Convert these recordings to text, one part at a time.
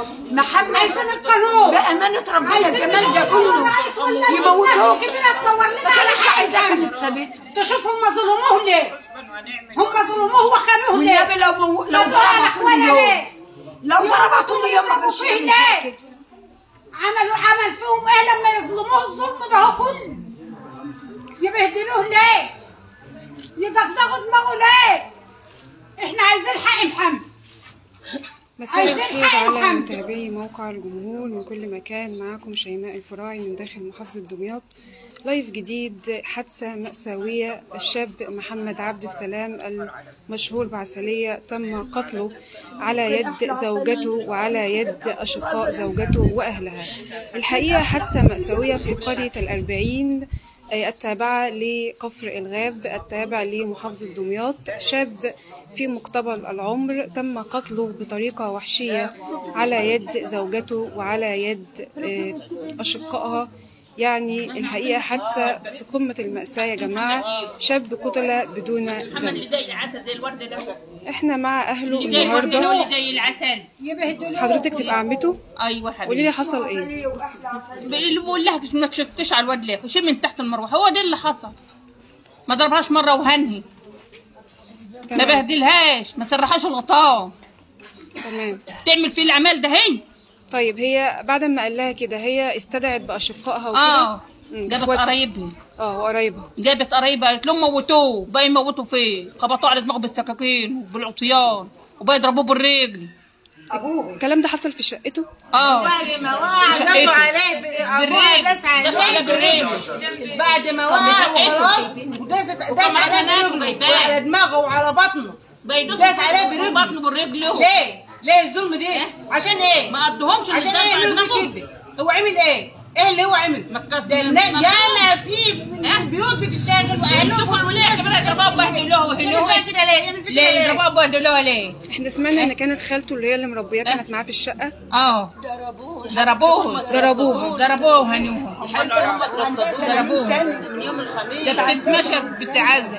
محمد عايزين القانون بأمانة ربنا عايزين الجمال نشوف ده هو كله رئيس ولا لا. يموتوه كبيرة تدور لنا ما على كانش حق عايزاه الدم. كانت ثابت تشوف هم ظلموه ليه هم ظلموه وخانوه ليه والنبي لو مو... لو طب على ضربها كل اخوانا يوم ليه لو ضربها كل يوم ما كانش فيه يعمل ليه كده. عملوا عمل فيهم ايه لما يظلموه الظلم ده هو كله يبهدلوه ليه يدغدغوا دماغه ليه احنا عايزين حق محمد مساء عايزين الخير حق على محمد. متابعي موقع الجمهور من كل مكان معاكم شيماء الفراعي من داخل محافظة دمياط لايف جديد حادثة مأساوية الشاب محمد عبد السلام المشهور بعسلية تم قتله على يد زوجته وعلى يد أشقاء زوجته وأهلها الحقيقة حادثة مأساوية في قرية الأربعين أي التابعة لكفر الغاب التابع لمحافظة دمياط شاب في مقتبل العمر تم قتله بطريقة وحشية على يد زوجته وعلى يد آه، أشقائها يعني الحقيقة حادثة في قمة المأساة يا جماعة شاب قتل بدون اللي ذنب زي العسل زي الورد ده احنا مع أهله اللي زي الورد ده النهاردة واللي زي العسل يبهدلوه حضرتك تبقى عمته ايوه قولي حبيبي لي حصل ايه اللي بقول لها انك شفتش على الواد ليه وشيل من تحت المروحه هو ده اللي حصل ما ضربهاش مره وهنهي ما تمام بهدلهاش ما سرحهاش الغطاء تمام تعمل فيه الاعمال ده هي طيب هي بعد ما قال لها كده هي استدعت بأشقائها وكده اه مم، جابت إخواتها. قرايبها اه وقرايبها جابت قرايبها قالت لهم موتوه بقى يموتوا فيه خبطوه على دماغه بالسكاكين وبالعصيان وبقى يضربوه بالرجل الكلام ده حصل في شقته اه بعد ما وقع شقته. داسوا عليه ب- ابوها بالرجل داس عليه دخل على بالرجل بعد ما طب وقع شقته. وخلاص وداس داس وكمان عليه بنات برجله وجايباه. وعلى دماغه وعلى بطنه بقى يدوسوا داس عليه في برجله. بطنه بالرجل ليه؟ ليه الظلم ده؟ عشان ايه؟ ما قدهمش عشان اللي ايه دافع يعملوا دماغه. فيه كده؟ هو عمل ايه؟ ايه اللي هو عمل؟ مكات ده من- الناس من- ياما في بيوت بتشتغل يدخل واهلهم وليه كمان يضربوها بهدلوها يعمل وهلوها فيها كده ليه؟ يعمل فيها ليه كده ليه؟ يضربوها بهدلوها ليه؟ احنا سمعنا ان كانت خالته اللي هي اللي مربياه كانت معاه في الشقه اه ضربوه ضربوها ضربوه وهنوها ضربوها ده بتتمشى بتعذب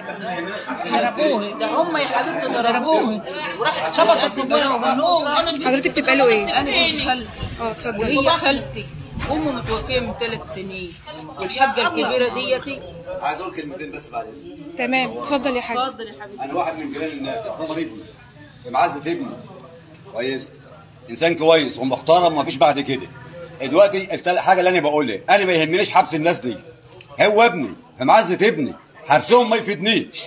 ضربوه ده هم يا حبيبتي ضربوه خبطت في ابويا وهنوه حضرتك تبقى له ايه انا بنت خالتي اه اتفضلي وهي خالتي امه متوفيه من ثلاث سنين والحاجه الكبيره ديتي عايز اقول كلمتين بس بعد اذنك تمام اتفضل يا حاج اتفضل يا حبيبي انا واحد من جيران الناس عمر ابني معزه ابني كويس انسان كويس ومحترم ومفيش بعد كده دلوقتي التل- الحاجه اللي انا بقولها انا ما يهمنيش حبس الناس دي هو ابني في معزه ابني حبسهم ما يفيدنيش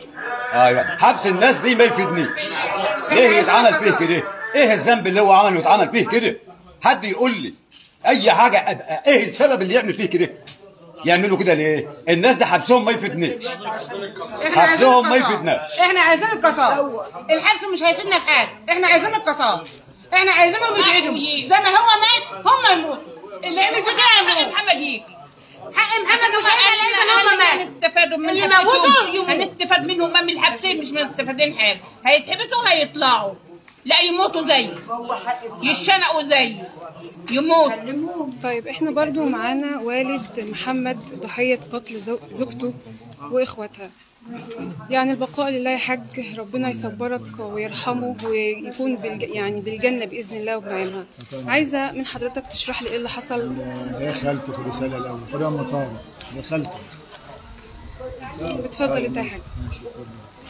ايوه حبس الناس دي ما يفيدنيش ليه يتعمل فيه كده ايه الذنب اللي هو عمله يتعمل فيه كده حد يقول لي اي حاجه أبقى ايه السبب اللي يعمل فيه كده يعملوا كده ليه الناس ده حبسهم ما يفيدنيش احنا عايزين حبسهم ما القصاص. يفيدناش احنا عايزين القصاص الحبس مش هيفيدنا في حاجه احنا عايزين القصاص احنا عايزينهم يتعدموا زي ما هو مات هم يموتوا اللي يعمل في كده يموت محمد يجي حق محمد مش هيبقى ليس ان هم مات هنستفادوا من اللي حبستهم. موتوا يموت. هنستفاد منهم من الحبسين مش مستفادين حاجه هيتحبسوا هيطلعوا لا يموتوا زي يشنقوا زي يموت طيب احنا برضو معانا والد محمد ضحية قتل زو- زوجته واخواتها يعني البقاء لله يا حاج ربنا يصبرك ويرحمه ويكون بالج... يعني بالجنة بإذن الله وبنعيمها عايزة من حضرتك تشرح لي ايه اللي حصل ده خالته في الرسالة الأول كده أم طارق ده خالته اتفضل انت يا حاج ماشي اتفضل.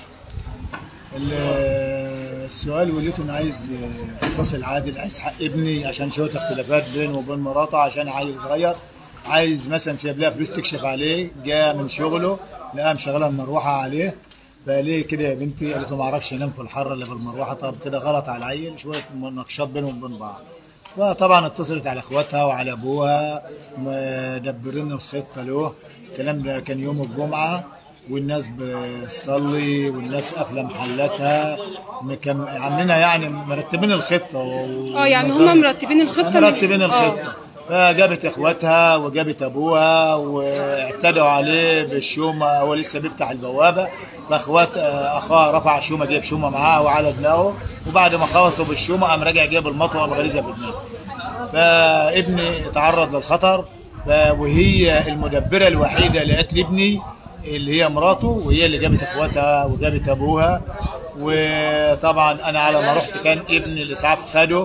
ال- السؤال وليته أنا عايز قصاص العادل عايز حق ابني عشان شوية اختلافات بينه وبين مراته عشان عيل صغير عايز مثلا سيب لها فلوس تكشف عليه جاء من شغله لقاها مشغلة المروحة عليه فليه كده يا بنتي قالت له ما اعرفش انام في الحر اللي بالمروحه طب كده غلط على العيل شويه مناقشات بينهم وبين بعض فطبعا اتصلت على اخواتها وعلى ابوها مدبرين الخطه له الكلام ده كان يوم الجمعه والناس بتصلي والناس قافله محلاتها مكم... عاملينها يعني مرتبين الخطه و... اه يعني هم مرتبين الخطة من- مرتبين آه. الخطه فجابت اخواتها وجابت ابوها واعتدوا عليه بالشومه هو لسه بيفتح البوابه فاخوات اخاه رفع شومه جاب شومه معاه وعلى دماغه وبعد ما خبطوا بالشومه قام راجع جاب المطوه الغريزه بدماغه فابني تعرض للخطر ف- وهي المدبره الوحيده لقتل ابني اللي هي مراته وهي اللي جابت اخواتها وجابت ابوها وطبعا انا على ما رحت كان ابني الاسعاف خده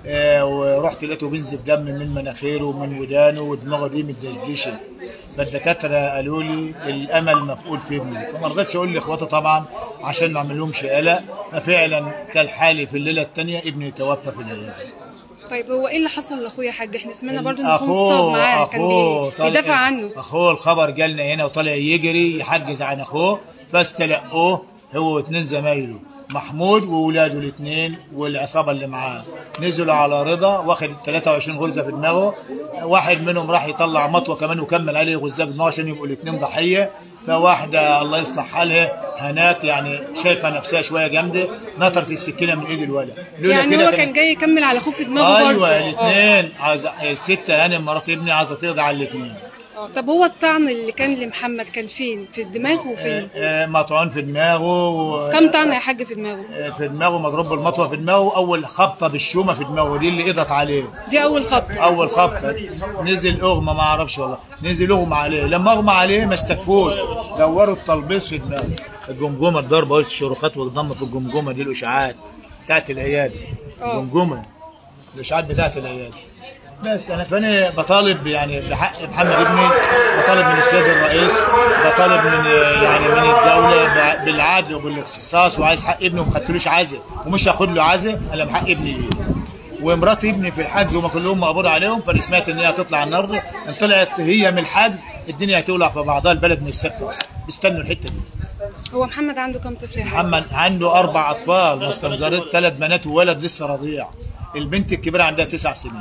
آه، ورحت لقيته بينزف دم من مناخيره ومن ودانه ودماغه دي متدشدشه فالدكاتره قالوا لي الامل مفقود في ابني فما رضيتش اقول لاخواته طبعا عشان ما اعملهمش قلق ففعلا كان حالي في الليله الثانيه ابني توفى في العياده طيب هو ايه اللي حصل لاخويا يا حاج احنا سمعنا برضو ان اخوه اخوه اتصاب معاه كان اخوه بي- طالع- بيدافع عنه اخوه الخبر جالنا هنا وطلع يجري يحجز عن اخوه فاستلقوه هو واثنين زمايله محمود وولاده الاثنين والعصابه اللي معاه نزلوا على رضا واخد 23 غرزه في دماغه واحد منهم راح يطلع مطوه كمان وكمل عليه غزه في دماغه عشان يبقوا الاثنين ضحيه فواحده الله يصلح حالها هناك يعني شايفه نفسها شويه جامده نطرت السكينه من ايد الولد لولا يعني كده هو كانت- كان جاي يكمل على خوف دماغه برضو ايوه آه. الاثنين عايزه الست هانم مرات ابني عايزه تقضي على الاثنين آه. طب هو الطعن اللي كان لمحمد كان فين في الدماغ وفين مطعون في دماغه و- كم طعن يا حاج في دماغه آه، في دماغه مضروب بالمطوه في دماغه اول خبطه بالشومه في دماغه دي اللي قضت عليه دي اول خبطه اول خبطه نزل اغمى ما اعرفش والله نزل اغمى عليه لما اغمى عليه ما استكفوش دوروا التلبيس في دماغه الجمجمه الضربه قلت الشروخات والضمه في الجمجمه دي الاشاعات بتاعت العياده آه. الجمجمه الاشاعات بتاعت العياده بس انا فانا بطالب يعني بحق محمد ابني بطالب من السيد الرئيس بطالب من يعني من الدوله ب- بالعدل وبالاختصاص وعايز حق ابني وما خدتلوش عزل ومش هاخد له عزل الا بحق ابني ايه ومرات ابني في الحجز وما كلهم مقبوض عليهم فانا سمعت ان هي هتطلع النهارده ان طلعت هي من الحجز الدنيا هتولع في بعضها البلد من السكته اصلا استنوا الحته دي هو محمد عنده كم طفل يا حاج محمد عنده اربع اطفال مستنظرات ثلاث بنات وولد لسه رضيع البنت الكبيره عندها تسع سنين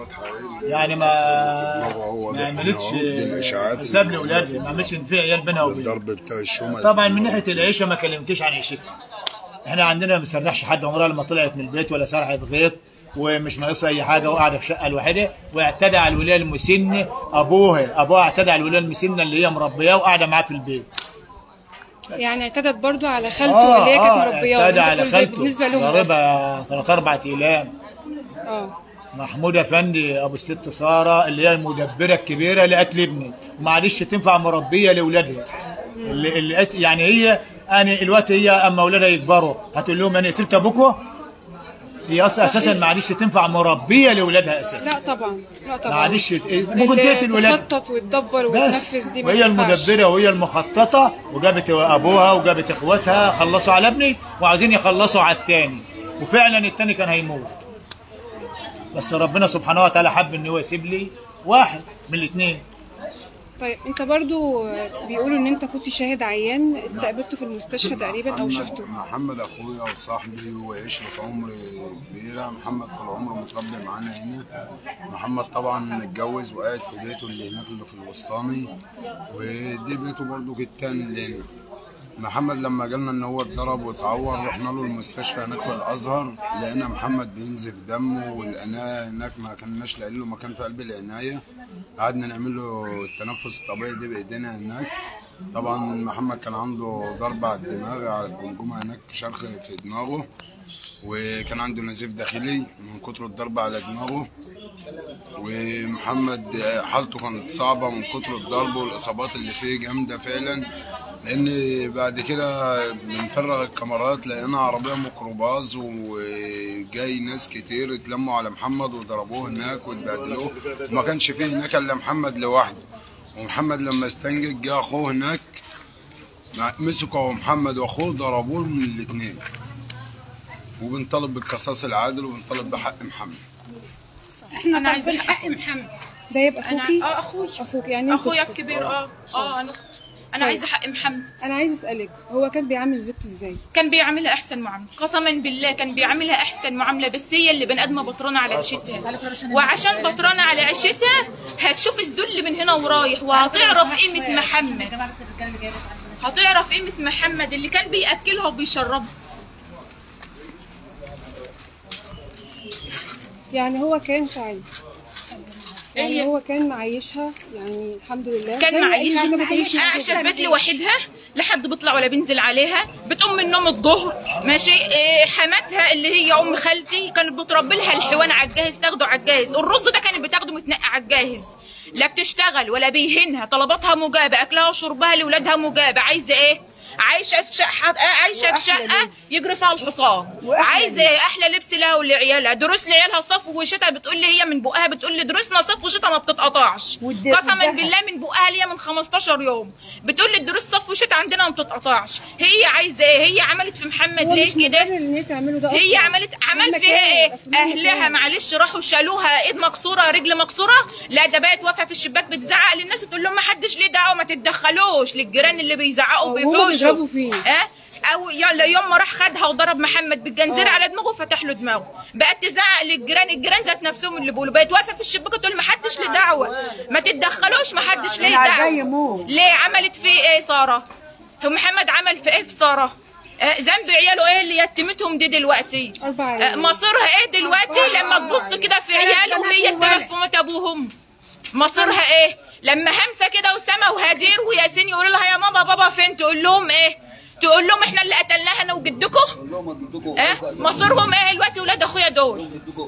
يعني ما ما عملتش حساب لاولادها ما عملتش ان في عيال بينها وبين الضرب بتاع الشمال طبعا من ناحيه العيشه ما كلمتش عن عيشتها احنا عندنا ما سرحش حد عمرها لما طلعت من البيت ولا سرحت غيط ومش ناقصها اي حاجه وقاعده في شقه لوحدها واعتدى على الولايه المسنه ابوها ابوها اعتدى على الولايه المسنه اللي هي مربياه وقاعده معاه في البيت يعني اعتدت برضو على خالته اللي هي كانت مربياه اعتدى وأنت على كل ده خالته بالنسبه لهم أصلاً. ضاربها ثلاث اربع ايام اه محمود افندي ابو الست ساره اللي هي المدبره الكبيره لقتل ابني معلش تنفع مربيه لاولادها اللي, اللي قت- يعني هي انا الوقت هي اما اولادها يكبروا هتقول لهم انا قتلت ابوكوا هي اصلا اساسا معلش تنفع مربيه لاولادها اساسا لا طبعا لا طبعا معلش ممكن اللي تقتل ولادها تخطط وتدبر بس وتنفذ دي ما وهي تنفعش. المدبره وهي المخططه وجابت ابوها وجابت اخواتها خلصوا على ابني وعايزين يخلصوا على التاني وفعلا التاني كان هيموت بس ربنا سبحانه وتعالى حب ان هو يسيب لي واحد من الاثنين طيب انت برضو بيقولوا ان انت كنت شاهد عيان استقبلته في المستشفى تقريبا او شفته محمد اخويا وصاحبي وعشرة عمر كبيرة محمد طول عمره متربي معانا هنا محمد طبعا متجوز وقاعد في بيته اللي هناك اللي في الوسطاني ودي بيته برضو كتان لنا محمد لما جالنا ان هو اتضرب واتعور رحنا له المستشفى هناك في الازهر لقينا محمد بينزف دمه ولقيناه هناك ما كناش لاقيين له مكان في قلب العنايه قعدنا نعمل له التنفس الطبيعي دي بايدينا هناك طبعا محمد كان عنده ضربة على الدماغ على الجمجمة هناك شرخ في دماغه وكان عنده نزيف داخلي من كتر الضرب على دماغه ومحمد حالته كانت صعبة من كتر الضرب والإصابات اللي فيه جامدة فعلا لأن بعد كده بنفرغ الكاميرات لقينا عربية ميكروباص وجاي ناس كتير اتلموا على محمد وضربوه هناك واتبهدلوه وما كانش فيه هناك إلا محمد لوحده ومحمد لما استنجد جه أخوه هناك مع- مسكوا هو محمد واخوه ضربوه من الاثنين وبنطالب بالقصاص العادل وبنطالب بحق محمد احنا انا عايزين طالبين حق محمد ده يبقى انا اخوكي اه اخوي اخوك يعني انت اخويا أختك. الكبير اه اه انا اخت انا طيب. عايزه حق محمد انا عايز اسالك هو كان بيعامل زوجته ازاي كان بيعملها احسن معامله قسما بالله كان بيعملها احسن معامله بس هي اللي بني ادمه بطرانه على عيشتها وعشان بطرانه على عيشتها هتشوف الذل من هنا ورايح وهتعرف قيمه محمد هتعرف قيمه محمد اللي كان بياكلها وبيشربها يعني هو كان تعيس يعني هو كان معيشها يعني الحمد لله زي كان أي معيش حاجة بتعيش قاعده في بيت لوحدها لحد بيطلع ولا بينزل عليها بتقوم من النوم الظهر ماشي إيه حماتها اللي هي ام خالتي كانت بتربي لها الحيوان على الجاهز تاخده على الجاهز الرز ده كانت بتاخده متنقع على الجاهز لا بتشتغل ولا بيهنها طلباتها مجابه اكلها وشربها لاولادها مجابه عايزه ايه عايشه في شقه عايشه في شقه يجري فيها الحصان عايزه احلى لبس لها ولعيالها دروس لعيالها صف وشتاء بتقول لي هي من بقها بتقول لي دروسنا صف وشتاء ما بتتقطعش قسما بالله من بقها ليا من 15 يوم بتقول لي الدروس صف وشتاء عندنا ما بتتقطعش هي عايزه ايه هي عملت في محمد هو ليه مش كده مبرر ان هي تعمله ده هي أصلاً. عملت عمل مهما فيها كان، ايه أصل مهما اهلها كان. معلش راحوا شالوها ايد مكسوره رجل مكسوره لا ده بقت واقفه في الشباك بتزعق للناس تقول لهم ما حدش ليه دعوه ما تتدخلوش للجيران اللي بيزعقوا هما بيهوشوا بيضربوا فيه. اه او يلا يوم ما راح خدها وضرب محمد بالجنزير على دماغه وفتح له دماغه بقت تزعق للجيران الجيران ذات نفسهم اللي بيقولوا بقت واقفه في الشباك تقول ما حدش ليه دعوه ما تتدخلوش ما حدش ليه أنا عايزاه دعوه يموت. ليه عملت فيه ايه ساره هو محمد عمل في ايه في ساره آه، ذنب عياله ايه اللي يتمتهم دي دلوقتي أربع آه، عيال. مصيرها ايه دلوقتي لما تبص كده في عياله وهي السبب في موت ابوهم مصيرها ايه لما همسه كده وسما وهدير وياسين يقولوا لها يا ماما بابا فين تقول لهم ايه تقول لهم احنا اللي قتلناها انا وجدكم اه مصيرهم ايه دلوقتي ولاد اخويا دول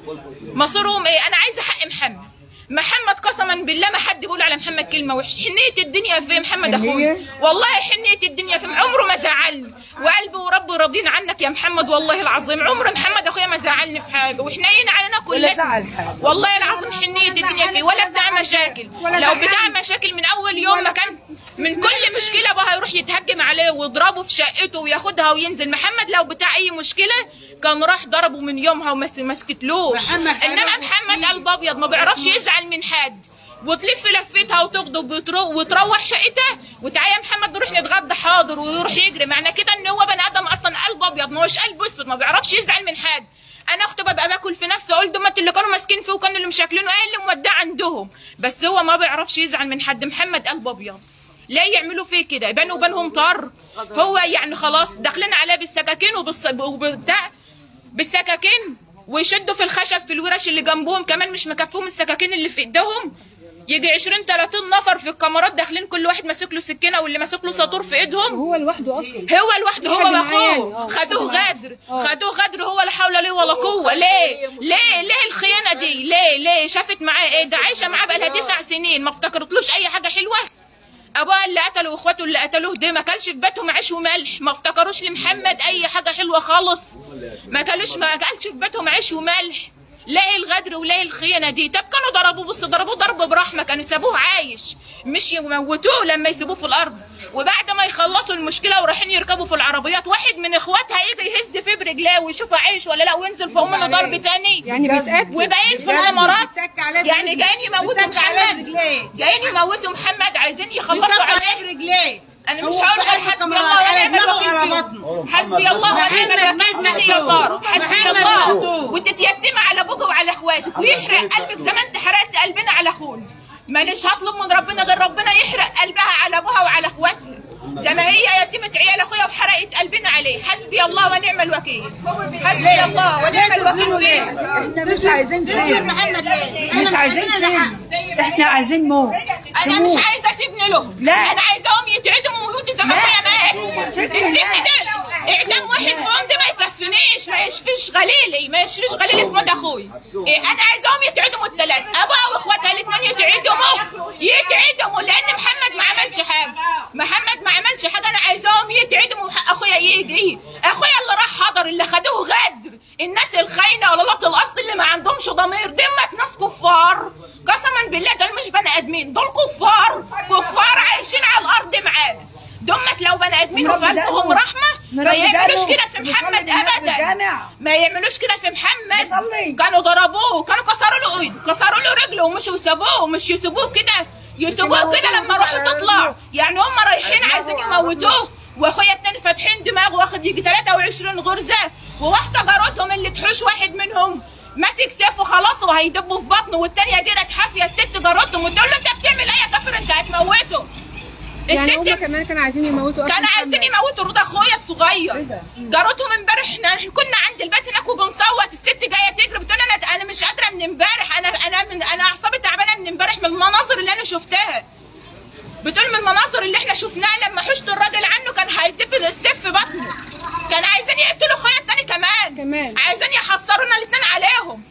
مصيرهم ايه انا عايزه حق محمد محمد قسما بالله ما حد بيقول على محمد كلمه وحشه حنيه الدنيا في محمد اخويا والله حنيه الدنيا في عمره ما زعلني وقلبي وربي راضين عنك يا محمد والله العظيم عمر محمد اخويا ما زعلني في حاجه وحنين علينا ولا كلنا زعل حاجة. والله العظيم حنيه الدنيا فيه ولا بتاع مشاكل لو بتاع مشاكل من اول يوم ما كان من كل مشكله بقى هيروح يتهجم عليه ويضربه في شقته وياخدها وينزل محمد لو بتاع اي مشكله كان راح ضربه من يومها وما س- ما سكتلوش انما محمد قلب ابيض ما بيعرفش يزعل من حد وتلف لفتها وتغضب وترو- وتروح شقتها وتعالى يا محمد نروح نتغدى حاضر ويروح يجري معنى كده ان هو بني ادم اصلا قلب ابيض ما هوش قلب اسود ما بيعرفش يزعل من حد انا اخته ببقى باكل في نفسي اقول دول اللي كانوا ماسكين فيه وكانوا اللي مشاكلينه ايه اللي مودع عندهم بس هو ما بيعرفش يزعل من حد محمد قلب ابيض ليه يعملوا فيه كده يبانوا وبينهم طر هو يعني خلاص داخلين عليه بالسكاكين وبالص... وبتاع بالسكاكين ويشدوا في الخشب في الورش اللي جنبهم كمان مش مكفوهم السكاكين اللي في ايدهم يجي 20 30 نفر في الكاميرات داخلين كل واحد ماسك له سكينه واللي ماسك له ساطور في ايدهم هو لوحده اصلا هو لوحده مفيش هو حد معاه يعني. واخوه آه، مفيش خدوه حد معاه. غدر آه. خدوه غدر هو لا حول ليه ولا قوه ليه ليه ليه الخيانه دي ليه ليه شافت معاه ايه ده عايشه معاه بقالها تسع سنين ما افتكرتلوش اي حاجه حلوه ابوها اللي قتله واخواته اللي قتلوه ده ما كلش في بيتهم عيش وملح ما افتكروش لمحمد اي حاجه حلوه خالص ما كلوش ما كلش في بيتهم عيش وملح ليه الغدر وليه الخيانه دي طب كانوا ضربوه بس ضربوه ضرب برحمه كانوا سابوه عايش مش يموتوه لما يسيبوه في الارض وبعد ما يخلصوا المشكله ورايحين يركبوا في العربيات واحد من اخواتها يجي يهز في برجليه ويشوفه عايش ولا لا وينزل في امه ضرب تاني يعني بيتقتل وباين في الامارات يعني جايين يموتوا محمد جايين يموتوا محمد عايزين يخلصوا عليه رجليه انا مش هقول غير حسبي الله ونعم الوكيل فيهم حسبي الله ونعم الوكيل فيك يا ساره حسبي الله وتتيتمي على ابوك وعلى اخواتك ويحرق قلبك زي ما انت حرقت قلبنا على اخونا ماليش هطلب من ربنا غير ربنا يحرق قلبها على ابوها وعلى اخواتها زي ما هي يتيمة عيال اخويا وحرقت قلبنا عليه حسبي الله ونعم الوكيل حسبي الله ونعم الوكيل فيها احنا مش عايزين سجن مش عايزين سجن احنا عايزين موت انا مش تموت. عايزه سجن له لا. انا عايزاهم يتعدموا ويموتوا زي ما لا. اخويا مات سجن السجن لا. ده اعدام واحد فيهم ده ما يكفينيش ما يشفيش غليلي ما يشفيش غليلي في موت اخويا إيه انا عايزاهم يتعدموا الثلاث ابوها واخواتها الاثنين يتعدموا يتعدموا لان محمد ما عملش حاجه محمد ما عملش حاجه انا عايزاهم يتعدموا وحق اخويا يجي اخويا اللي راح حضر اللي خدوه غدر الناس الخاينه ولا لط الاصل اللي ما عندهمش ضمير دمت ناس كفار قسما بالله دول مش بني ادمين دول كفار كفار عايشين على الارض معانا دمت لو بني ادمين وفي مربي قلبهم دقنه. رحمه ما مربي يعملوش دقنه. كده في بيصلي محمد بالنبي ابدا الجامع. ما يعملوش كده في محمد بيصلي. كانوا ضربوه كانوا كسروا له ايده كسروا له رجله ومش يسيبوه مش يسيبوه كده يسيبوه كده لما روحه تطلع يعني هم رايحين عايزين يموتوه واخويا التاني فاتحين دماغه واخد يجي 23 غرزه وواحده جارتهم اللي تحوش واحد منهم ماسك سيفه خلاص وهيدبه في بطنه والتانيه جرت حافيه الست جارتهم وتقول له انت بتعمل ايه يا كافر انت هتموته يعني الست هما كمان كانوا عايزين يموتوا أصلاً كانوا عايزين محمد. يموتوا رضا اخويا الصغير جارتهم امبارح احنا كنا عند البيت هناك وبنصوت الست جايه تجري بتقول انا انا مش قادره من امبارح انا انا من انا اعصابي تعبانه من امبارح من المناظر اللي انا شفتها بتقول من المناظر اللي احنا شفناها لما حشت الراجل عنه كان هيدب السيف في بطنه كان عايزين يقتلوا اخويا التاني كمان كمان. عايزين يحصرونا الاثنين عليهم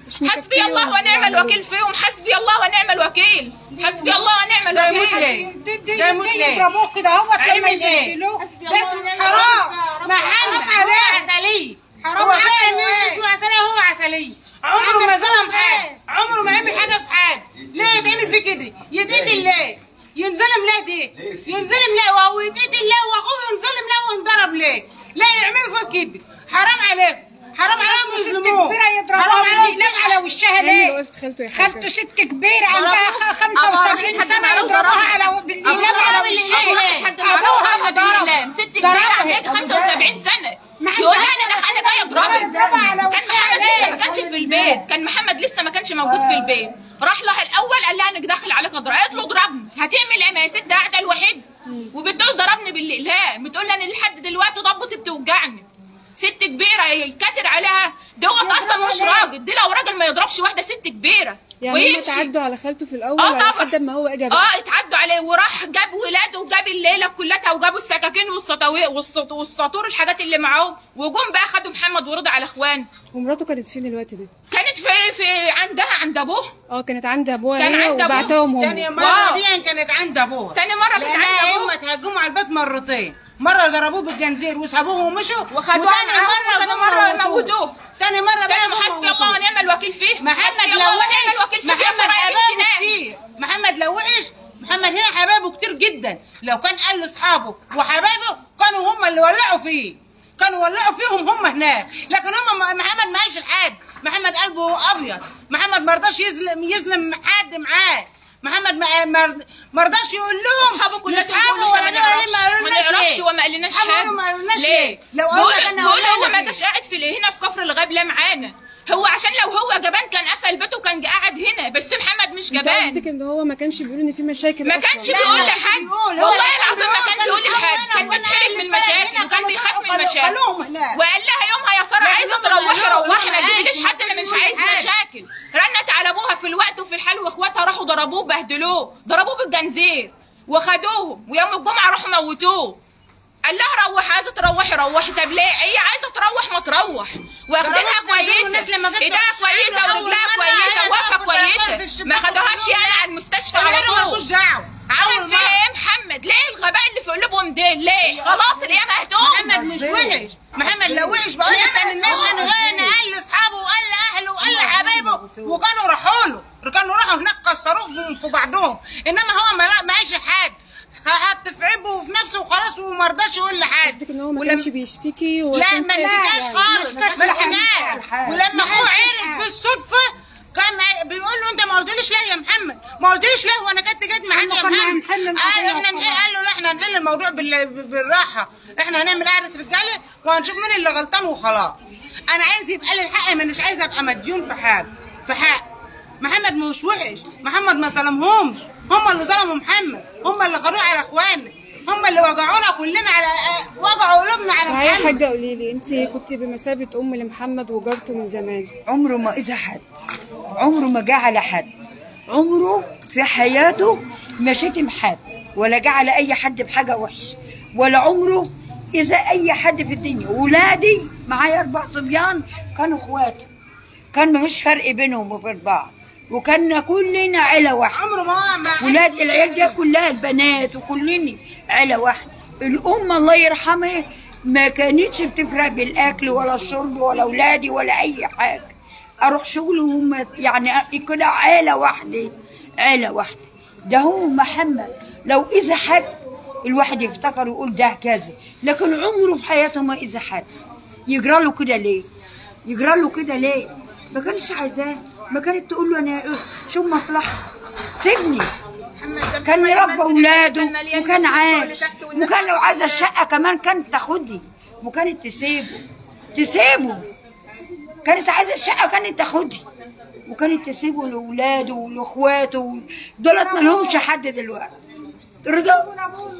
حسبي الله ونعم الوكيل فيهم حسبي الله ونعم الوكيل حسبي الله ونعم ده يموت الوكيل ليه؟ ده يموت ليه؟ يضربوه كده هو عمل لما ايه؟ يقتلوه ده اسمه حرام محمد هو عسلية هو فاهم مين اسمه عسلية هو عسلية عمره ما ظلم حد عمره ما عمل حاجة في حد ليه يتعمل فيه كده؟ يتقتل ليه؟ ينظلم ليه ده؟ ينظلم ليه وهو يتقتل ليه واخوه ينظلم ليه وينضرب ليه؟ ليه يعملوا فيه كده؟ حرام عليكم حرام عليهم يظلموه كبيرة يضربوها حرام عليهم بالليل على وشها يعني ليه؟ وقفت خالته يا حاجة خالته ست كبيرة عندها خ- 75 سنة يضربوها على بالليل على وشها حد أبوها معروف ضرب بالله ست كبيرة عندك 75 سنة يقول لها انا انا جاي اضربك كان محمد لسه ما كانش في البيت كان محمد لسه ما كانش موجود في البيت راح لها الاول قال لها انا داخل عليك اضرب قالت له اضربني هتعمل ايه ما هي ست قاعده الوحيد وبتقول ضربني بالاقلام بتقول لي انا لحد دلوقتي ضبطي بتوجعني ست كبيره يكتر عليها دوت اصلا مش راجل دي لو راجل ما يضربش واحده ست كبيره يعني هم ويمشي تعدوا على خالته في الاول اه وبعد طبعا لحد ما هو اجى بقى. اه اتعدوا عليه وراح جاب ولاده وجاب الليله كلها وجابوا السكاكين والسطاوي والسط- والساطور الحاجات اللي معاهم وجم بقى خدوا محمد ورضا على اخوان ومراته كانت فين الوقت ده؟ كانت في في عندها عند ابوه اه كانت عند ابوها كان هي عند أبوها. وبعتهم تاني هم مرة واو. دي كانت عند ابوها تاني مرة كانت عند لأنها أبوها. هم تهجموا على البيت مرتين مرة ضربوه بالجنزير وسابوه ومشوا وخدوها وتاني معاهم وتاني جم مرة موتوه. موتوه. تاني مرة بقى كان جم حسبي الله موتوه. ونعم الوكيل فيه حسبي محمد الله لو ونعم وحش الوكيل فيه يا محمد سرايا حبايبه بنت ناس كتير محمد لو وحش محمد هنا حبايبه كتير جدا لو كان قال لاصحابه وحبايبه كانوا هم اللي ولعوا فيه كانوا ولعوا فيهم هم هناك لكن هم ما- محمد ما عايش لحد محمد قلبه ابيض محمد ما رضاش يظلم يظلم حد معاه محمد ما ما- ما رضاش يقول لهم اصحابه كلهم لاصحابه بيقولوا ولا ما ليه نعرفش ولا ما قالولناش نعرفش ليه؟ وما قالناش أصحابه حاجه ما قالولناش ليه؟ لو بقول قالنا كان بقول هو قالنا ما فيه. جاش قاعد في هنا في كفر الغاب ليه معانا هو عشان لو هو جبان كان قفل بيته وكان قاعد هنا بس محمد مش انت جبان قصدك ان هو ما كانش بيقول ان في مشاكل ما أصلاً. كانش بيقول لحد بيقول، هو والله اللي العظيم ما بيقول، كان بيقول كان لحد هنا كان وكان بيتحرج أهل من البلد المشاكل هنا وكان كانوا بيخاف من قالوا- المشاكل قالوهم هناك. وقال لها يومها يا ساره لكن عايزه هم تروحي قالوا- روحي ما هم تجيبليش قالوا حد انا مش مش عايز حاجة. مشاكل رنت على ابوها في الوقت وفي الحال واخواتها راحوا ضربوه بهدلوه ضربوه بالجنزير وخدوهم ويوم الجمعه راحوا موتوه قال لها روحي عايزه تروحي روحي طب ليه هي عايزه تروح ما تروح واخدينها ضربوها بالجنزير والناس كويسه لما جت ايدها تخش كويسه عنده أول ورجلها مرة كويسه هي وواقفه تاخد الأطفال في كويسه الشباك ما خدوهاش وكلهم يعني على المستشفى العيال على مالكوش طول دعوه عمل أول فيها مرة. ايه محمد ليه الغباء اللي في قلوبهم ده ليه خلاص القيامه هتقوم محمد مش وحش محمد لو وحش بقول لك كان الناس كانوا هنا قال لاصحابه وقال لاهله وقال لحبايبه وكانوا راحوا له كانوا راحوا هناك كسروه في- في بعضهم انما هو ما ما عايش حد حط في عبه وفي نفسه وخلاص وما رضاش يقول لحد قصدك ان هو ما ولما- كانش بيشتكي لا وكان ما ساكت اشتكاش يعني. خالص ما اشتكاش ولما اخوه عرف بالصدفه كان مع- بيقول له انت ما قلتليش ليه يا محمد ما قلتليش ليه وانا كنت جيت معاك يا كنا محمد هنحل قال القضية احنا وخلاص. قال له لا احنا هنحل الموضوع بال- بالراحه احنا هنعمل قعده رجاله وهنشوف مين اللي غلطان وخلاص انا عايز يبقى لي الحق ما مش عايزه ابقى مديون في حاجه في حق محمد مش وحش محمد ما ظلمهمش هم اللي ظلموا محمد هم اللي خدوه على اخواننا هم اللي وجعونا كلنا على اه، وجعوا قلوبنا على معايا محمد حاجة قولي لي انت كنت بمثابة ام لمحمد وجارته من زمان عمره ما اذى حد عمره ما جه على حد عمره في حياته ما شتم حد ولا جه على اي حد بحاجه وحشه ولا عمره اذا اي حد في الدنيا ولادي معايا اربع صبيان كانوا اخواته كان مفيش فرق بينهم وبين بعض وكنا كلنا عيله واحده عمره ما ما ولاد العيال دي كلها البنات وكلنا عيله واحده الام الله يرحمها ما كانتش بتفرق بالاكل ولا الشرب ولا اولادي ولا اي حاجه اروح شغل وهم يعني كده عيله واحده عيله واحده ده هو محمد لو اذا حد الواحد يفتكر ويقول ده كذا لكن عمره في حياته ما اذا حد يجرى له كده ليه يجرى له كده ليه ما كانش عايزاه ما كانت تقول له انا شو مصلحه سيبني كان يربى اولاده وكان عايش وكان لو عايزه الشقه كمان كانت تاخدي وكانت تسيبه تسيبه كانت عايزه الشقه كانت تاخدي وكانت تسيبه لاولاده ولاخواته دولت ما لهمش حد دلوقتي رضا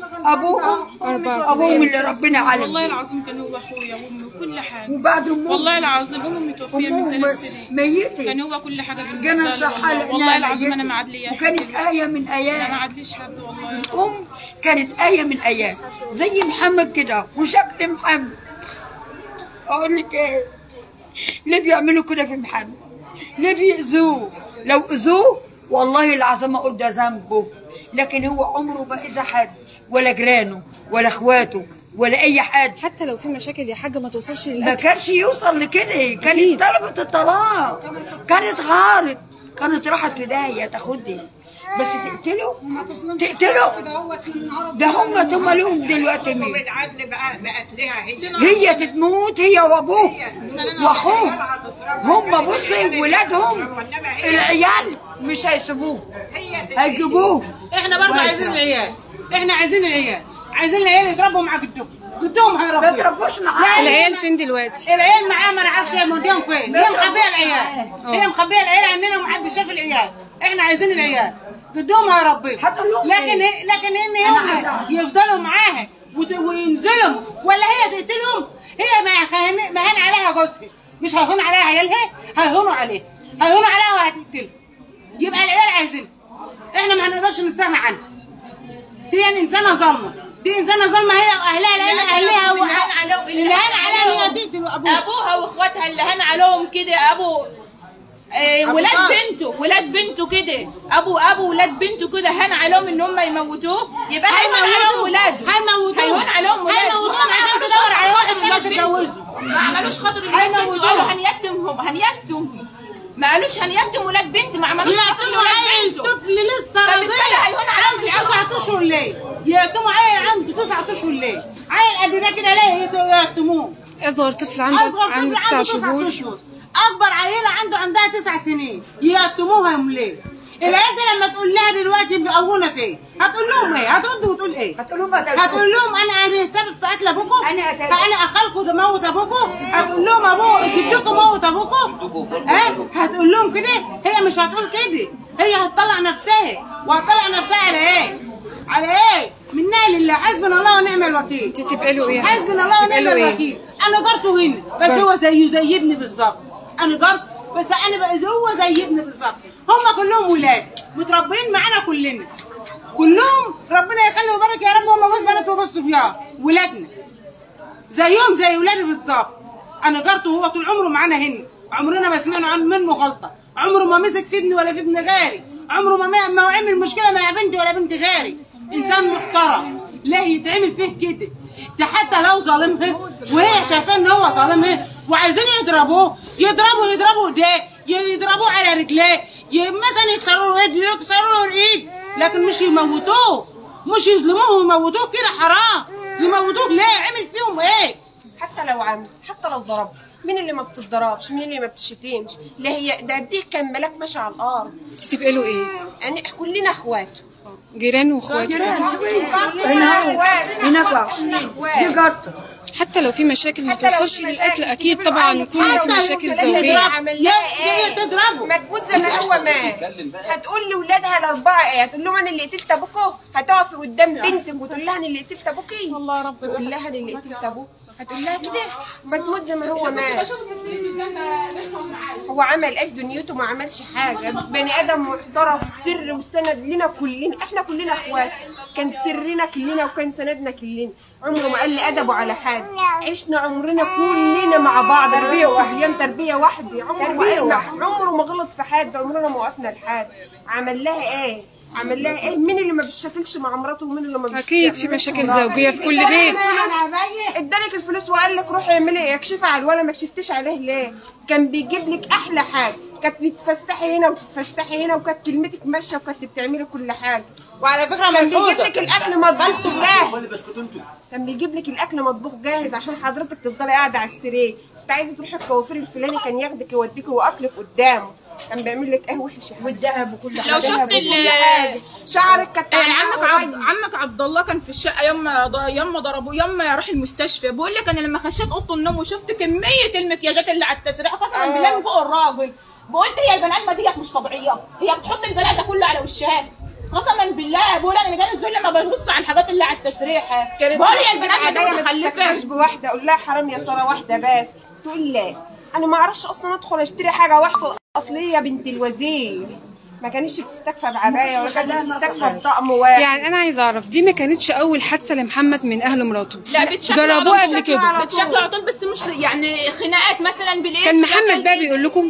ابوهم ابوهم اللي ربنا والله علم العظيم كان هو اخويا وامي وكل حاجه وبعد امهم والله العظيم امي متوفيه من امهم ثلاث سنين ميته كان هو كل حاجه بالنسبه جانا لي صحة والله, والله العظيم انا ما عادلي وكانت آية من انا ما آيات عادليش حد والله الأم كانت آية من آيات زي محمد كده وشكل محمد أقول لك إيه ليه بيعملوا كده في محمد ليه بيأذوه لو أذوه والله العظيم أقول ده ذنبه لكن هو عمره ما إذا حد ولا جيرانه ولا إخواته ولا أي حد حتى لو في مشاكل يا حاجه ما توصلش ما للقتل كانش يوصل لكده كانت أكيد. طلبت الطلاق كانت غارت كانت راحت في داهيه تاخدها بس تقتله تقتله ده هم هم لهم دلوقتي مين العدل بقى بقت لها هي هي تتموت هي وابوه واخوه هم بصي ولادهم العيال مش هيسيبوه هيجيبوه احنا برضه عايزين العيال احنا عايزين العيال عايزين العيال يتربوا مع جدهم جدهم ما هيربوا تربوش معاه العيال فين دلوقتي العيال معاه ما نعرفش هي موديهم فين هي مخبيه العيال هي مخبيه العيال عندنا ومحدش شاف العيال احنا عايزين العيال جدهم هيربيهم هتقول لهم لكن إيه؟ لكن ان أنا هم عايزة- يفضلوا معاها وت- وينزلوا ولا هي تقتلهم هي ما خان- ما هان عليها جوزها مش هيهون عليها عيالها هيهونوا عليها هيهونوا عليها وهتقتلها يبقى العيال عايزين احنا ما هنقدرش نستغنى عنها دي انسانه ظالمه دي انسانه ظالمه هي واهلها لان اهلها اللي هان عليهم اللي هان عليها ان هي تقتل ابوها ابوها واخواتها اللي هان عليهم كده ابو آه، أبو ولاد طارق. بنته ولاد بنته كده ابو ابو ولاد بنته كده هان عليهم ان هم يموتوه يبقى هيهون عليهم ولاده هيموتوه هيهون عليهم ولاده هيموتوهم عشان تدور على واحد تاني تتجوزه ما عملوش خاطر ولاد بنته قالوا هنيتمهم هنيتمهم ما قالوش هنيتم ولاد بنت ما عملوش خاطر يقتموا ولاد عيل بنته طفل لسه فبالتالي رضيع هيهون عليهم عنده العقاب. تسعة اشهر ليه يقتموا عيل عنده تسعة اشهر ليه عيل قد ده كده ليه يت- يقتموه اصغر طفل عنده اصغر عنده طفل تسع عنده شهور تسعة اشهر اكبر عيله عنده عندها تسع سنين يقتموها يوم ليه العيال دي لما تقول لها دلوقتي ابونا فين هتقول لهم ايه هترد وتقول ايه هتقول لهم قتلتوه. هتقول لهم انا انا السبب في قتل ابوكم أنا قتلت. انا اخلكم ده موت ابوكم هتقول لهم ابوه جدكم موت ابوكم ها هتقول لهم كده هي مش هتقول كده هي هتطلع نفسها وهتطلع نفسها على ايه على ايه منها لله حسبنا الله ونعم الوكيل انت تبقى له ايه حسبنا الله تبقى ونعم له ايه الوكيل انا جارته هنا بس جار. هو زيه زي ابني بالظبط انا جارته بس انا بقى زي- هو زي ابني بالظبط هم كلهم ولاد متربيين معانا كلنا كلهم ربنا يخلي ويبارك يا رب هم جوز بنات وجوز صبيان ولادنا زيهم زي ولادي بالظبط انا جارته هو طول عمره معانا هنا عمرنا ما سمعنا عن منه غلطه عمره ما مسك في ابني ولا في ابن غيري عمره ما ما عمل مشكله مع بنتي ولا بنت غيري انسان محترم لا يتعمل فيه كده ده حتى لو ظالمها وهي شايفاه ان هو ظالمها وعايزين يضربوه يضربوا يضربوا ايديه يضربوه على رجليه ي- مثلا يكسروا له ايد يكسروا له ايد لكن مش يموتوه مش يظلموه ويموتوه كده حرام يموتوه ليه عمل فيهم ايه حتى لو عمل حتى لو ضرب مين اللي ما بتضربش مين اللي ما بتشتمش لا هي ده دي كان ملاك ماشي على الارض انت تبقى له ايه يعني كلنا اخوات جيران واخوات كده هنا هنا دي جارته حتى لو في مشاكل ما حتى لو توصلش في للقتل مشاكل اكيد يجيبوا طبعا له كل في حتى لو مشاكل في زوجيه مشاكل عمل لها هي ايه تضربه. ما تموت زي ما هو مات هتقول لاولادها الاربعه ايه هتقول لهم انا اللي قتلت ابوكوا هتقفي قدام بنتك وتقول لها انا اللي قتلت ابوكي الله رب تقول لها انا اللي قتلت ابوك هتقول لها كده ما تموت زي ما هو مات هو عمل ايه في دنيته ما عملش حاجه بني ادم محترم سر وسند لنا كلنا احنا كلنا اخوات كان سرنا كلنا وكان سندنا كلنا عمره ما قال لي ادبه على حاجه عشنا عمرنا كلنا مع بعض تربيه واحيان تربيه واحده عمره تربية ما واحدة. عمره ما غلط في حد عمرنا ما وقفنا لحد عمل لها ايه عمل لها ايه مين اللي ما بيشتكلش مع مراته ومين اللي ما اكيد في مشاكل زوجيه في كل بيت ادالك الفلوس وقال لك روحي اعملي اكشفي على الولد ما كشفتيش عليه ليه كان بيجيب لك احلى حاجه كانت بتتفسحي هنا وتتفسحي هنا وكانت كلمتك ماشيه وكانت بتعملي كل حاجه وعلى فكره كان بيجيب ملحوظه لك الاكل مطبوخ جاهز كان بيجيب لك الاكل مطبوخ جاهز عشان حضرتك تفضلي قاعده على السرير انت عايزه تروحي الكوافير الفلاني كان ياخدك يوديكي واكلك قدامه كان بيعمل لك ايه وحش يا حبيبي. والذهب وكل حاجه لو شفت وكل ال- حاجة. شعرك كانت آه، عاملة عمك عبد قريب. عمك عبد الله كان في الشقه يوم ما ض- يوم ما ضربوه يوم ما راح المستشفى بقول لك انا لما خشيت اوضه النوم وشفت كميه المكياجات اللي على التسريح قسما بالله من فوق الراجل قلت هي البني ادمه ديت مش طبيعيه هي بتحط البلاء ده كله على وشها قسما بالله بقول انا جاي الذل لما ببص على الحاجات اللي على التسريح كانت بقول هي البني ادمه عادية دي ما تستكفاش متخلفه بواحدة اقول لها حرام يا ساره واحده بس تقول لا انا ما اعرفش اصلا ادخل اشتري حاجه وحشه اصليه بنت الوزير ما كانتش بتستكفى بعبايه ولا كانت بتستكفى بطقم واحد يعني انا عايزه اعرف دي ما كانتش اول حادثه لمحمد من اهل مراته لا بتشكل جربوه قبل كده بتشكل على طول بس مش يعني خناقات مثلا بالليل كان تلاقي محمد بقى بيقول لكم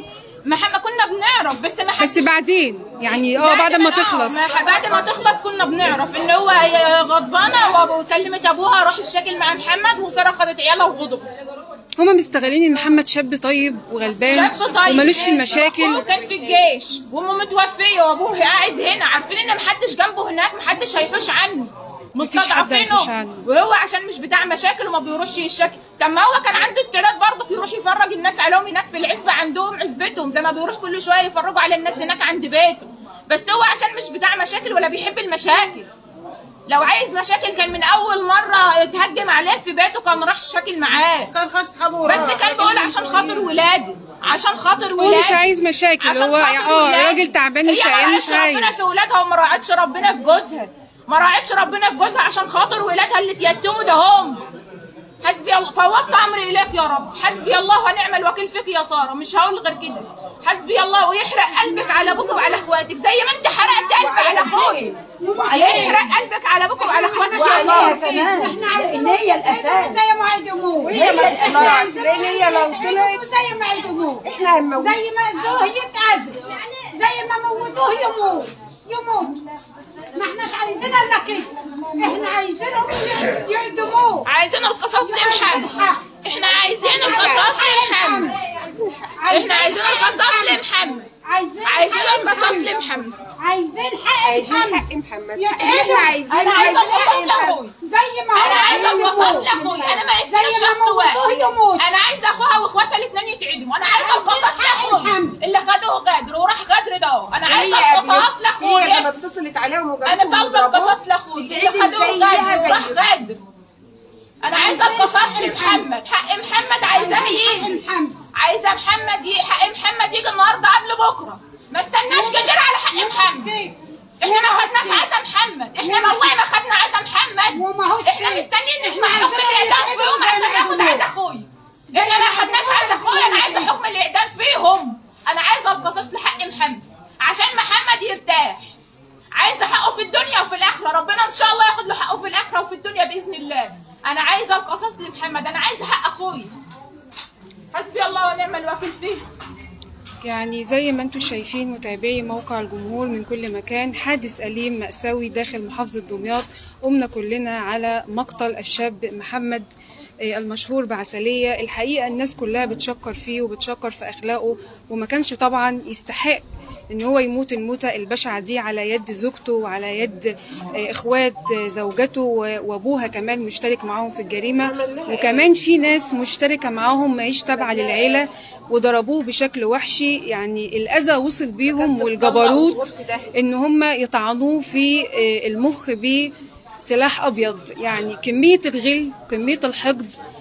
محمد كنا بنعرف بس ما بس بعدين يعني اه بعد ما تخلص ما- بعد ما تخلص كنا بنعرف ان هو هي غضبانه وكلمت ابوها راح الشكل مع محمد وساره خدت عيالها وغضبت هما مستغلين ان محمد شاب طيب وغلبان شاب طيب ومالوش في أخوه المشاكل كان في الجيش وامه متوفيه وابوه قاعد هنا عارفين ان محدش جنبه هناك محدش هيحوش عنه مفيش حد هيحوش مستضعفينه عنه. وهو عشان مش بتاع مشاكل وما بيروحش الشكل طب ما هو كان عنده استعداد برضه يروح يفرج الناس عليهم هناك في العزبه عندهم عزبتهم زي ما بيروح كل شويه يفرجوا على الناس هناك عند بيته بس هو عشان مش بتاع مشاكل ولا بيحب المشاكل لو عايز مشاكل كان من اول مره اتهجم عليه في بيته كان راح الشكل معاه كان خد صحابه بس كان بيقول عشان خاطر ولادي عشان خاطر هو ولادي مش عايز مشاكل عشان هو خاطر اه ولادي. راجل تعبان مش هي ما عيان مش راعتش ربنا عايز في ولادها وما راعتش ربنا في جوزها ما راعتش ربنا في جوزها عشان خاطر ولادها اللي اتيتموا ده هم حسبي الله فوضت امري اليك يا رب حسبي الله ونعم الوكيل فيك يا ساره مش هقول غير كده حسبي الله ويحرق قلبك على ابوك وعلى اخواتك زي ما انت حرقت قلبي على اخوي يحرق قلبك على ابوك وعلى اخواتك يا وعليها ساره كمان احنا عايزين ان هي الاساس زي ما هيدموه هي ما تطلعش لان هي لو طلعت زي ما هيدموه احنا هنموت زي ما اذوه يتأذى زي ما موتوه يموت يموت ما احناش عايزين الا كده احنا عايزينهم يعدموه عايزين القصاص لمحمد احنا عايزين القصاص لمحمد احنا عايزين القصاص لمحمد عايزين عايزين حق القصاص محمد. لمحمد عايزين حق عايزين محمد حق محمد يا احنا إيه؟ عايزين انا عايزه عايزين القصاص حق محمد. لاخوي زي ما انا هو عايزه عايز القصاص يموت. لاخوي انا ما زي يكفيني ما شخص واحد موتوه يموت انا عايزه اخوها واخواتها الاثنين يتعدموا انا عايزه القصاص لاخوي محمد. اللي خدوه غدر وراح غدر ده انا عايزه هي القصاص قبل- لاخوي هي لما اتصلت عليهم وجابتهم انا طالبه وضربوه، القصاص لاخوي اللي يتعدم خدوه زيها غدر وراح زيهم. غدر انا عايزه القصاص لمحمد حق محمد عايزاه يجي محمد عايزه محمد ي... حق محمد يجي النهارده قبل بكره ما استناش كتير على حق محمد احنا ما خدناش عزا محمد احنا والله ما خدنا عزا محمد وما هوش احنا فيه. مستنيين نسمع احنا حكم عايزين الاعدام فيهم نعرف عشان ناخد نعرف عزا اخويا احنا ما خدناش عزا اخويا انا عايزه حكم الاعدام فيهم انا عايزه القصاص لحق محمد عشان محمد يرتاح عايزه حقه في الدنيا وفي الاخره ربنا ان شاء الله ياخد له حقه في الاخره وفي الدنيا باذن الله انا عايزه القصاص لمحمد انا عايزه حق اخويا حسبي الله ونعم الوكيل فيه يعني زي ما انتم شايفين متابعي موقع الجمهور من كل مكان حادث أليم مأساوي داخل محافظة دمياط قمنا كلنا على مقتل الشاب محمد آه، المشهور بعسلية الحقيقة الناس كلها بتشكر فيه وبتشكر في أخلاقه وما كانش طبعا يستحق ان هو يموت الموتة البشعة دي على يد زوجته وعلى يد آه، اخوات آه، زوجته و- وابوها كمان مشترك معاهم في الجريمة وكمان في ناس مشتركة معاهم ماهيش تابعة للعيلة وضربوه بشكل وحشي يعني الأذى وصل بيهم والجبروت ان هم يطعنوه في آه، المخ بسلاح أبيض يعني كمية الغل كمية الحقد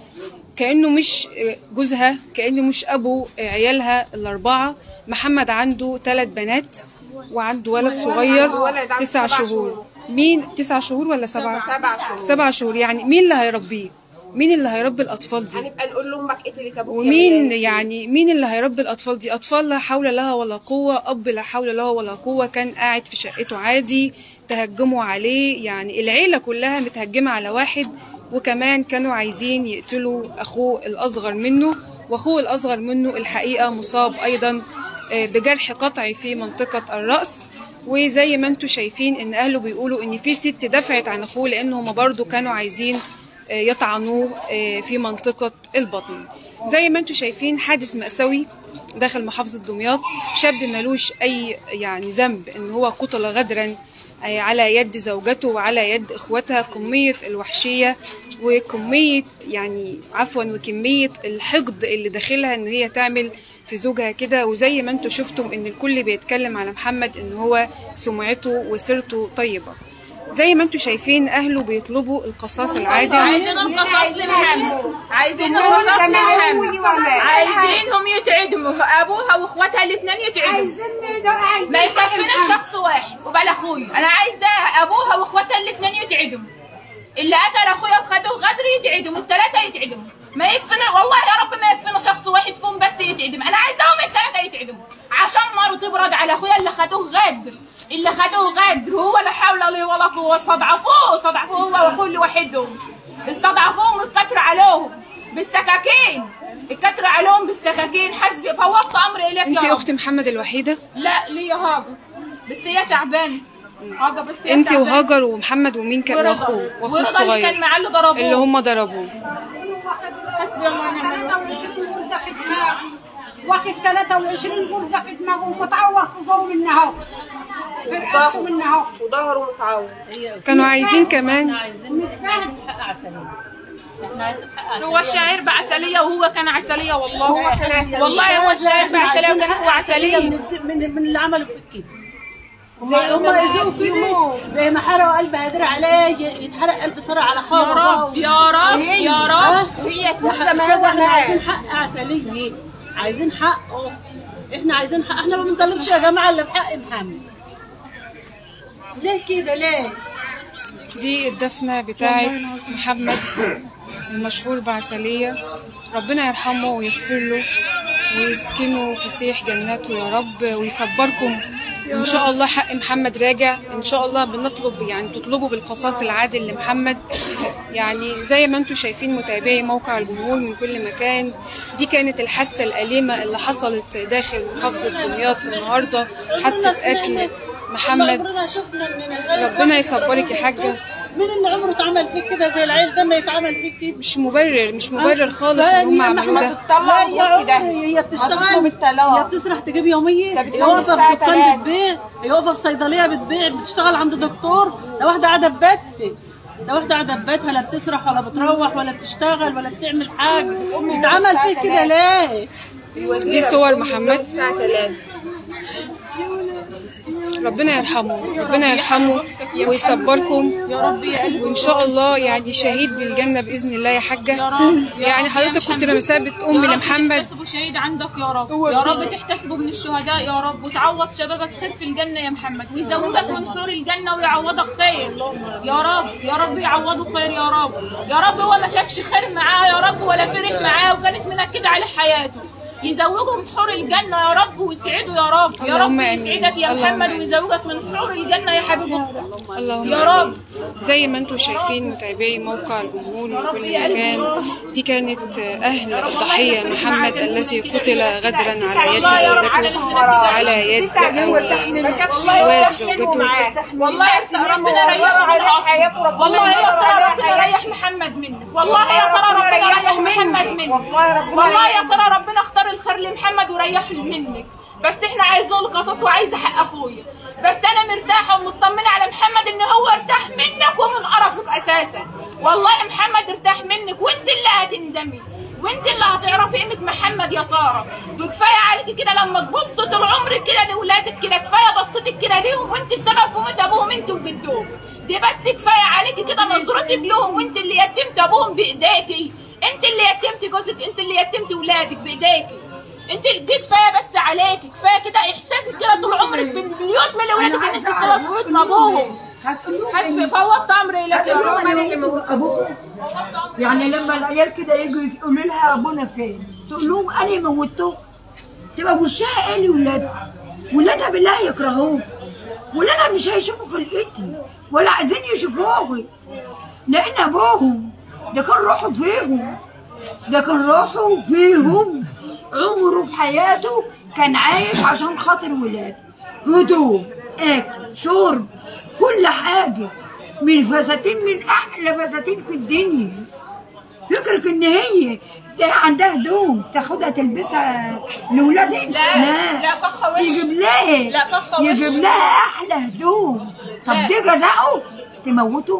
كأنه مش جوزها كأنه مش أبو عيالها الأربعة محمد عنده ثلاث بنات وعنده ولد صغير ولد عنده تسع سبع شهور مين تسع شهور ولا سبعة؟ سبع شهور. سبع شهور يعني مين اللي هيربيه؟ مين اللي هيربي الأطفال دي؟ هنبقى نقول لامك قتلت ابوك يا ومين بنات. يعني مين اللي هيربي الاطفال دي اطفال لا حول لها ولا قوه اب لا حول له ولا قوه كان قاعد في شقته عادي تهجموا عليه يعني العيله كلها متهجمه على واحد وكمان كانوا عايزين يقتلوا اخوه الاصغر منه واخوه الاصغر منه الحقيقه مصاب ايضا آه، بجرح قطعي في منطقه الراس وزي ما انتم شايفين ان اهله بيقولوا ان في ست دفعت عن اخوه لان هم برضو كانوا عايزين آه، يطعنوه آه، في منطقة البطن زي ما انتم شايفين حادث مأساوي داخل محافظة دمياط شاب ملوش أي يعني ذنب إن هو قتل غدرا آه، على يد زوجته وعلى يد إخوتها كمية الوحشية وكمية يعني عفوا وكمية الحقد اللي داخلها إن هي تعمل في زوجها كده وزي ما انتم شفتم إن الكل بيتكلم على محمد إن هو سمعته وسيرته طيبة زي ما انتم شايفين اهله بيطلبوا القصاص العادل عايزين القصاص لمحمد عايزين القصاص لمحمد عايزينهم يتعدموا ابوها واخواتها الاثنين يتعدموا عايزين ما يكفيناش شخص واحد وبلا اخوي انا عايزه ابوها واخواتها الاثنين يتعدموا اللي قتل اخويا وخدوه غدر يتعدموا الثلاثه يتعدموا ما يكفينا والله يا رب ما يكفينا شخص واحد فيهم بس يتعدم انا عايزاهم الثلاثه يتعدموا عشان نار تبرد على اخويا اللي خدوه غدر اللي خدوه غدر هو لا حول له ولا قوه استضعفوه استضعفوه هو واخوه لوحدهم استضعفوهم واتكتروا عليهم بالسكاكين اتكتروا عليهم بالسكاكين حسبي فوضت امري اليك انت يا رب اخت محمد الوحيده لا ليا هاجر بس هي تعبانه هاجر بس هي انت تعبانة. وهاجر ومحمد ومين كان ورضا. واخوه واخوه ورضا اللي كان الصغير معاه اللي ضربوه اللي هم ضربوه حسبي الله ونعم الوكيل 23 غرزه في دماغه واخد 23 غرزه في دماغه ومتعور في ظهره من اهو في رقبته من اهو وظهره متعور كانوا عايزين كمان هو الشاعر بعسلية وهو كان عسلية والله هو كان عسلية. والله هو الشاعر بعسلية وكان هو عسلية من من من اللي عملوا فيك كده زي هم يزقوا كده زي ما حرقوا قلب هدر عليه يتحرق قلب سرع على يا خاطر رب يا رب يا رب وهي تموت زي احنا ما هو احنا عايزين مات حق عسلية عايزين حقه احنا عايزين حق احنا ما بنطلبش يا جماعه الا بحق محمد ليه كده ليه؟ دي الدفنة بتاعت محمد المشهور بعسلية ربنا يرحمه ويغفر له ويسكنه فسيح جناته يا رب ويصبركم وإن شاء الله حق محمد راجع إن شاء الله بنطلب يعني تطلبوا بالقصاص العادل لمحمد يعني زي ما انتم شايفين متابعي موقع الجمهور من كل مكان دي كانت الحادثة الأليمة اللي حصلت داخل محافظة دمياط النهاردة حادثة قتل محمد عمرنا شفنا ان الغير ربنا يصبرك يا حاجة مين اللي عمره اتعمل فيك كده زي العيل ده ما يتعمل فيك كده مش مبرر مش مبرر خالص اللي هم عملوه ده لا يا عمري هي بتشتغل هي بتسرح تجيب يوميه هي واقفه في دكان بتبيع هي واقفه في صيدليه بتبيع بتشتغل عند دكتور ده واحده قاعده في بيتها ده واحده قاعده في بيتها لا بتسرح ولا بتروح ولا بتشتغل ولا بتعمل حاجه اتعمل فيك كده ليه؟ دي صور محمد ربنا يرحمه ربنا يرحمه ويصبركم وان شاء الله يعني شهيد بالجنه باذن الله يا حاجه يعني حضرتك كنت بمثابه ام لمحمد تحتسبه شهيد عندك يا رب يا رب تحتسبه من الشهداء يا رب وتعوض شبابك خير في الجنة يا محمد ويزودك من سور الجنة ويعوضك خير يا رب يا رب يعوضه خير يا رب يا رب هو ما شافش خير معاه يا رب ولا فرح معاه وكانت منكدة عليه حياته يزوجه من حور الجنة يا رب ويسعده يا رب يا رب اللهم آمين. يسعدك يا اللهم محمد آمين. ويزوجك من حور الجنة يا حبيبي اللهم يا رب زي ما انتم شايفين متابعي موقع الجمهور من كل مكان دي كانت اهل الضحيه محمد الذي قتل غدرا على يد زوجته وعلى يد اخوات زوجته والله يا سارة ربنا ريح على والله يا سارة ربنا ريح محمد منك والله يا سارة ربنا ريح محمد منك والله يا سارة ربنا اختار الخير لمحمد وريح منك بس احنا عايزين القصص وعايزه حق اخويا بس انا مرتاحه ومطمنه على محمد ان هو ارتاح منك ومن قرفك اساسا والله يا محمد ارتاح منك وانت اللي هتندمي وانت اللي هتعرفي قيمه محمد يا ساره وكفايه عليكي كده لما تبص طول عمرك كده لاولادك كده كفايه بصتك كده ليهم وانت السبب في موت ابوهم انت وجدهم دي بس كفايه عليكي كده نظرتك لهم وانت اللي يتمت ابوهم بايديكي انت اللي يتمت جوزك انت اللي يتمت ولادك بايديكي انت دي كفايه بس عليكي كفايه كده احساسك كده طول عمرك بالمليون من ولادك ان انت السبب في موت ابوهم حسبي فوضت امري اليك يا هتقول لهم رب انا اللي موت ابوهم يعني لما العيال كده يجوا يقولوا لها ابونا فين تقول لهم انا موتته تبقى وشها ايه لولادها ولادها بالله يكرهوه ولادها مش هيشوفوا خلقتي ولا عايزين يشوفوه لان ابوهم ده كان روحه فيهم ده كان روحه فيهم عمره في حياته كان عايش عشان خاطر ولاده هدوء اكل شرب كل حاجه من فساتين من احلى فساتين في الدنيا فكرك ان هي ده عندها هدوم تاخدها تلبسها لاولادها لا، لا كخ وش. يجيب لها لا كخ وش. يجيب لها احلى هدوم طب لا. دي جزاؤه تموته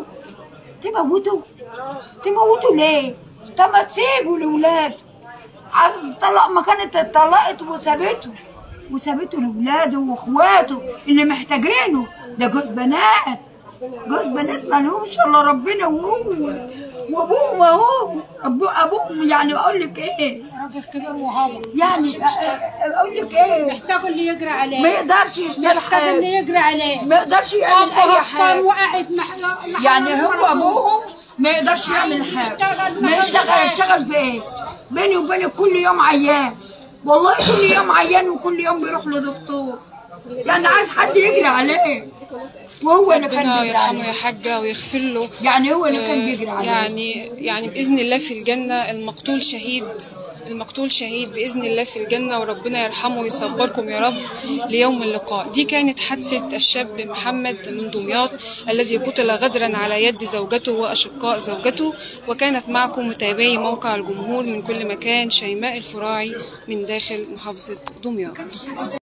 تموته تموته ليه طب ما تسيبه لاولاده عايز تطلق ما كانت اتطلقت وسابته وسابته لاولاده واخواته اللي محتاجينه ده جوز بنات جوز بنات مالهمش الا ربنا وهو وابوهم اهو أبو ابوهم يعني اقول لك ايه راجل كبير وهو يعني أ- أ- اقول لك ايه محتاج اللي يجري عليه ما يقدرش يشتغل محتاج اللي حاجه يجري عليه ما يقدرش يعمل أبوها اي اختار حاجه وقعت مح- محل يعني هو ولا ابوهم ما يقدرش يعمل عايز حاجه يشتغل ما ما يشتغل يشتغل. يشتغل في ايه بيني وبينك كل يوم عيان والله كل يوم عيان وكل يوم بيروح لدكتور يعني عايز حد يجري عليه وهو اللي كان ربنا بيجري يرحمه عليه يا حاجة ويغفر له يعني هو اللي كان بيجري عليه يعني يعني بإذن الله في الجنة المقتول شهيد المقتول شهيد بإذن الله في الجنة وربنا يرحمه ويصبركم يا رب ليوم اللقاء دي كانت حادثة الشاب محمد من دمياط الذي قتل غدرا على يد زوجته وأشقاء زوجته وكانت معكم متابعي موقع الجمهور من كل مكان شيماء الفراعي من داخل محافظة دمياط